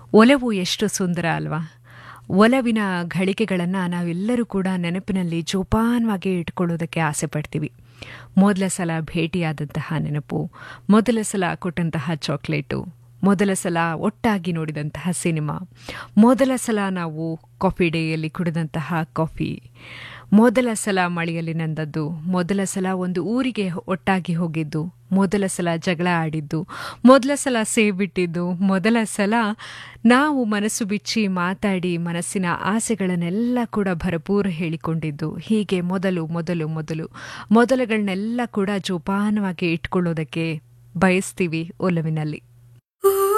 ಒಲವು ಎಷ್ಟು ಸುಂದರ ಅಲ್ವಾ ಒಲವಿನ ಘಳಿಗೆಗಳನ್ನು ನಾವೆಲ್ಲರೂ ಕೂಡ ನೆನಪಿನಲ್ಲಿ ಜೋಪಾನವಾಗಿ ಇಟ್ಕೊಳ್ಳೋದಕ್ಕೆ ಆಸೆ ಪಡ್ತೀವಿ ಮೊದಲ ಸಲ ಭೇಟಿಯಾದಂತಹ ನೆನಪು ಮೊದಲ ಸಲ ಕೊಟ್ಟಂತಹ ಚಾಕ್ಲೇಟು ಮೊದಲ ಸಲ ಒಟ್ಟಾಗಿ ನೋಡಿದಂತಹ ಸಿನಿಮಾ ಮೊದಲ ಸಲ ನಾವು ಕಾಫಿ ಡೇಯಲ್ಲಿ ಕುಡಿದಂತಹ ಕಾಫಿ ಮೊದಲ ಸಲ ಮಳೆಯಲ್ಲಿ ನಂದದ್ದು ಮೊದಲ ಸಲ ಒಂದು ಊರಿಗೆ ಒಟ್ಟಾಗಿ ಹೋಗಿದ್ದು ಮೊದಲ ಸಲ ಜಗಳ ಆಡಿದ್ದು ಮೊದಲ ಸಲ ಸೇವ್ ಬಿಟ್ಟಿದ್ದು ಮೊದಲ ಸಲ ನಾವು ಮನಸ್ಸು ಬಿಚ್ಚಿ ಮಾತಾಡಿ ಮನಸ್ಸಿನ ಆಸೆಗಳನ್ನೆಲ್ಲ ಕೂಡ ಭರಪೂರ ಹೇಳಿಕೊಂಡಿದ್ದು ಹೀಗೆ ಮೊದಲು ಮೊದಲು ಮೊದಲು ಮೊದಲುಗಳನ್ನೆಲ್ಲ ಕೂಡ ಜೋಪಾನವಾಗಿ ಇಟ್ಕೊಳ್ಳೋದಕ್ಕೆ ಬಯಸ್ತೀವಿ ಒಲವಿನಲ್ಲಿ